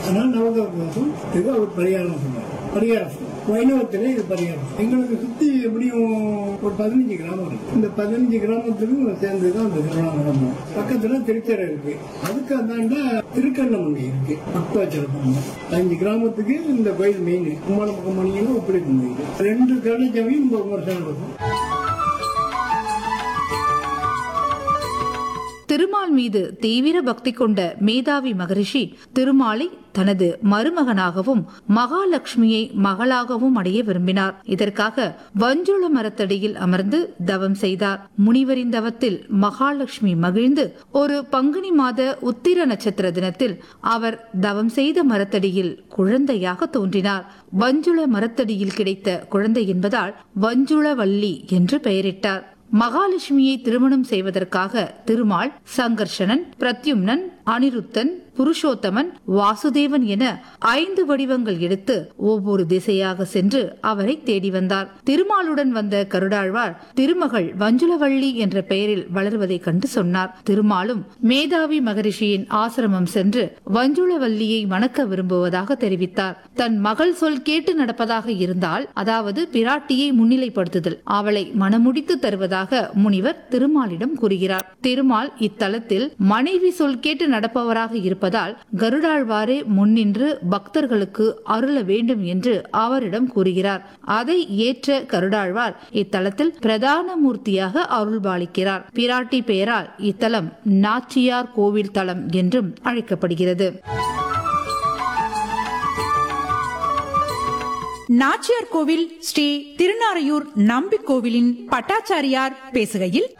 ஆனால் நவகிரகம் இது அவர் பரிகாரம் சொன்னார் பரிகாரம் வைணவத்தில் இது பரிகாரம் எங்களுக்கு சுத்தி எப்படியும் ஒரு பதினஞ்சு கிராமம் இருக்கு இந்த பதினஞ்சு கிராமத்துக்கும் சேர்ந்து தான் அந்த திருவிழா நடக்கும் பக்கத்துல திருச்சரை இருக்கு அதுக்கு அந்தாண்ட திருக்கண்ணமணி இருக்கு பக்தாச்சலம் அஞ்சு கிராமத்துக்கு இந்த கோயில் மெயின் கும்பால பக்கம் பண்ணீங்கன்னா இப்படி கோயில் ரெண்டு கடைச்சவையும் ரொம்ப விமர்சனம் இருக்கும் திருமால் மீது தீவிர பக்தி கொண்ட மேதாவி மகரிஷி திருமாலை தனது மருமகனாகவும் மகாலட்சுமியை மகளாகவும் அடைய விரும்பினார் இதற்காக வஞ்சுள மரத்தடியில் அமர்ந்து தவம் செய்தார் முனிவரின் தவத்தில் மகாலட்சுமி மகிழ்ந்து ஒரு பங்குனி மாத உத்திர நட்சத்திர தினத்தில் அவர் தவம் செய்த மரத்தடியில் குழந்தையாக தோன்றினார் வஞ்சுள மரத்தடியில் கிடைத்த குழந்தை என்பதால் வஞ்சுளவல்லி என்று பெயரிட்டார் மகாலட்சுமியை திருமணம் செய்வதற்காக திருமால் சங்கர்ஷணன் பிரத்யும்னன் அனிருத்தன் புருஷோத்தமன் வாசுதேவன் என ஐந்து வடிவங்கள் எடுத்து ஒவ்வொரு திசையாக சென்று அவரை தேடி வந்தார் திருமாலுடன் வந்த கருடாழ்வார் திருமகள் வஞ்சுளவள்ளி என்ற பெயரில் வளர்வதைக் கண்டு சொன்னார் திருமாலும் மேதாவி மகரிஷியின் ஆசிரமம் சென்று வஞ்சுளவல்லியை மணக்க விரும்புவதாக தெரிவித்தார் தன் மகள் சொல் கேட்டு நடப்பதாக இருந்தால் அதாவது பிராட்டியை முன்னிலைப்படுத்துதல் அவளை மணமுடித்து தருவதாக முனிவர் திருமாலிடம் கூறுகிறார் திருமால் இத்தலத்தில் மனைவி சொல் கேட்டு நடப்பவராக இருப்பதால் கருடாழ்வாரே முன்னின்று பக்தர்களுக்கு அருள வேண்டும் என்று அவரிடம் கூறுகிறார் அதை ஏற்ற கருடாழ்வார் இத்தலத்தில் பிரதான மூர்த்தியாக அருள்பாலிக்கிறார் பிராட்டி பெயரால் இத்தலம் நாச்சியார் கோவில் தலம் என்றும் அழைக்கப்படுகிறது நாச்சியார் கோவில் ஸ்ரீ திருநாரையூர் நம்பி கோவிலின் பட்டாச்சாரியார் பேசுகையில்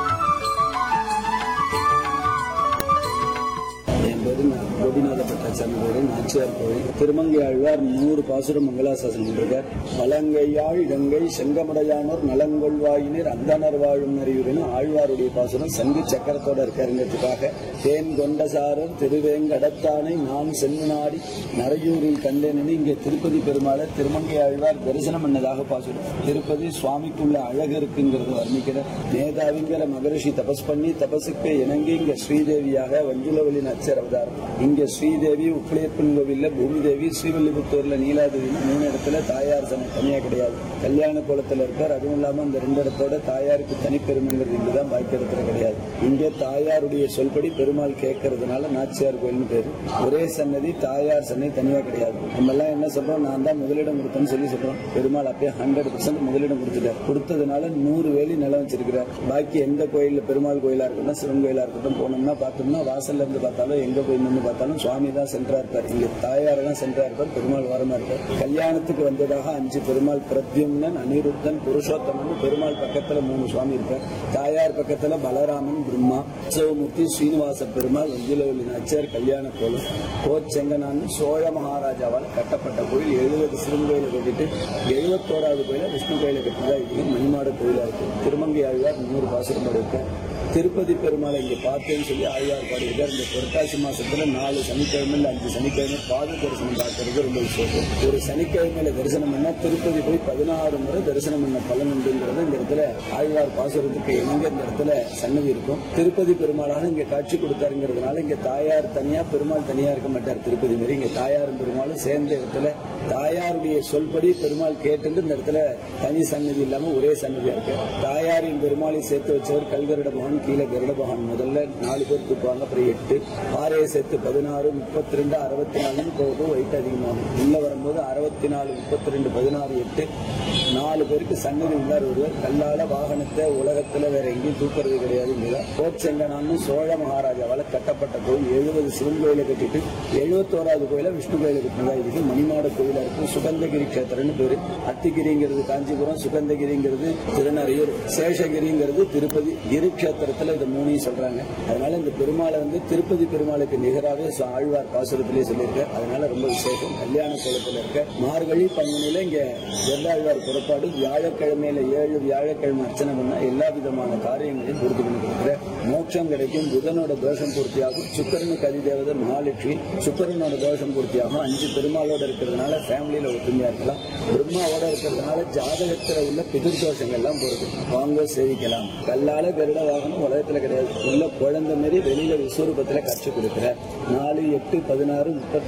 என் பேரு நா- கோபிநாத பட்டாச்சாமி பேரு நாச்சியார் கோவில் திருமங்கை ஆழ்வார் நூறு பாசுர மங்களாசாசனம் பண்ணிருக்கார் பழங்கையாழ் இலங்கை செங்கமடையானோர் நலங்கொள்வாயினர் அந்தனர் வாழும் அறிவுடன் ஆழ்வாருடைய பாசுரம் சங்கு சக்கரத்தோட இருக்காருங்கிறதுக்காக தேன் கொண்டசாரர் திருவேங்கடத்தானை நான் சென்று நாடி நரையூரில் கண்டேன்னு இங்கே திருப்பதி பெருமாளை திருமங்கை ஆழ்வார் தரிசனம் பண்ணதாக பாசுரம் திருப்பதி சுவாமிக்குள்ள அழகு இருக்குங்கிறத வர்ணிக்கிற மேதாவிங்கிற மகரிஷி தபஸ் பண்ணி தபசுக்கு இணங்கி இங்க ஸ்ரீதேவியாக வஞ்சுலவலி நச்சர் அவதாரம் இங்க ஸ்ரீதேவி உப்பிலியப்பன் கோவில்ல பூமி தேவி ஸ்ரீவில்லிபுத்தூர்ல நீலாதேவின்னு மூணு இடத்துல தாயார் சனம் தனியா கிடையாது கல்யாண கோலத்துல இருக்கார் அதுவும் இல்லாம அந்த ரெண்டு இடத்தோட தாயாருக்கு தனிப்பெருமைங்கிறது இங்குதான் பாக்கி இடத்துல கிடையாது இங்கே தாயாருடைய சொல்படி பெருமாள் கேட்கறதுனால நாச்சியார் கோயில்னு பேரு ஒரே சன்னதி தாயார் சன்னதி தனியா கிடையாது நம்ம எல்லாம் என்ன சொல்றோம் நான் தான் முதலிடம் கொடுத்தேன்னு சொல்லி சொல்றோம் பெருமாள் அப்பயே ஹண்ட்ரட் பர்சன்ட் முதலிடம் கொடுத்துட்டார் கொடுத்ததுனால நூறு வேலி நிலம் வச்சிருக்கிறார் பாக்கி எந்த கோயில்ல பெருமாள் கோயிலா இருக்கட்டும் சிவன் கோயிலா இருக்கட்டும் போனோம்னா பார்த்தோம்னா வாசல்ல இருந்து பார்த்தாலும் எங்க போய் நின்று பார்த்தாலும் சுவாமி தான் சென்டரா இருப்பார் இங்க தாயார் தான் சென்டரா இருப்பார் பெருமாள் வரமா இருப்பார் கல்யாணத்துக்கு வந்ததாக அஞ்சு பெருமாள் பிரத்யும்னன் அனிருத்தன் புருஷோத்தமன் பெருமாள் பக்கத்துல மூணு சுவாமி இருப்பார் தாயார் பக்கத்துல பலராமன் பிரம்மா உற்சவமூர்த்தி ஸ்ரீனிவாச பெருமாள் வஞ்சிலவல்லி நாச்சியார் கல்யாண கோலம் கோச்செங்கனான் சோழ மகாராஜாவால் கட்டப்பட்ட கோயில் எழுபது சிவன் கோயிலை கட்டிட்டு எழுபத்தோராவது கோயில விஷ்ணு கோயிலை கட்டிதான் இருக்கு மணிமாட கோயிலா இருக்கு திருமங்கை ஆழ்வார் நூறு பாசுரம் இருக்க திருப்பதி பெருமாளை இங்க பார்த்தேன்னு சொல்லி ஆழ்வார் பாடியிருக்கார் இந்த புரட்டாசி மாசத்துல நாலு சனிக்கிழமையில அஞ்சு சனிக்கிழமை பாத தரிசனம் பார்க்கறது ரொம்ப விசேஷம் ஒரு சனிக்கிழமையில தரிசனம் பண்ணா திருப்பதி போய் பதினாறு முறை தரிசனம் பண்ண பலன் உண்டுங்கிறது இந்த இடத்துல ஆழ்வார் பாசுரத்துக்கு இணங்க இந்த இடத்துல சன்னதி இருக்கும் திருப்பதி பெருமாளாக இங்க காட்சி கொடுத்தாருங்கிறதுனால இங்க தாயார் தனியா பெருமாள் தனியா இருக்க மாட்டார் திருப்பதி மாரி இங்க தாயாரும் பெருமாளும் சேர்ந்த இடத்துல தாயாருடைய சொல்படி பெருமாள் கேட்டு இந்த இடத்துல தனி சன்னதி இல்லாம ஒரே சன்னதியா இருக்கு தாயாரின் பெருமாளை சேர்த்து வச்சவர் கல்கருட பகவான் கீழே கருட பகவான் முதல்ல நாலு பேர் தூக்குவாங்க அப்புறம் எட்டு ஆறையை சேர்த்து பதினாறு முப்பத்தி ரெண்டு அறுபத்தி நாலுன்னு போகும் வெயிட் அதிகமாகும் உள்ள வரும்போது அறுபத்தி நாலு முப்பத்தி ரெண்டு பதினாறு எட்டு நாலு பேருக்கு சன்னதி உள்ளார் ஒருவர் கல்லால வாகனத்தை உலகத்துல வேற எங்கேயும் தூக்குறது கிடையாது கோச்செங்கனான்னு சோழ மகாராஜாவால கட்டப்பட்ட கோயில் எழுபது சிவன் கோயிலை கட்டிட்டு எழுபத்தோராவது கோயில விஷ்ணு கோயிலை கட்டினதா இருக்கு மணிமாட கோயிலா இருக்கு சுகந்தகிரி கஷேத்திரம்னு பேரு அத்திகிரிங்கிறது காஞ்சிபுரம் சுகந்தகிரிங்கிறது திருநறையூர் சேஷகிரிங்கிறது திருப்பதி கிரி கஷேத்திரத்துல இந்த மூணையும் சொல்றாங்க அதனால இந்த பெருமாளை வந்து திருப்பதி பெருமாளுக்கு நிகராகவே சு- ஆழ்வார் பாசுரத்திலே சொல்லியிருக்கார் அதனால ரொம்ப விசேஷம் கல்யாண கோலத்துல இருக்க மார்கழி பங்குனில இங்க வெள்ளாழ்வார் புறப்பாடு வியாழக்கிழமையில ஏழு வியாழக்கிழமை அர்ச்சனை பண்ணா எல்லா விதமான காரியங்களையும் பூர்த்தி பண்ணி கொடுக்குற மோட்சம் கிடைக்கும் புதனோட தோஷம் பூர்த்தியாகும் சுக்கரனுக்கு அதிதேவதை மகாலட்சுமி சுக்கரனோட தோஷம் பூர்த்தியாகும் அஞ்சு பெருமாளோட இருக்கிறதுனால ஃபேமிலியில ஒத்துமையா இருக்கலாம் பிரம்மாவோட இருக்கிறதுனால ஜாதகத்துல உள்ள பிதிர் தோஷங்கள்லாம் போறது வாங்க சேவிக்கலாம் கல்லால கருட வாகனம் உலகத்துல கிடையாது உள்ள குழந்தை மாரி வெளியில விஸ்வரூபத்துல கற்று கொடுக்குற நாலு எட்டு பதினாறு முப்பத்தி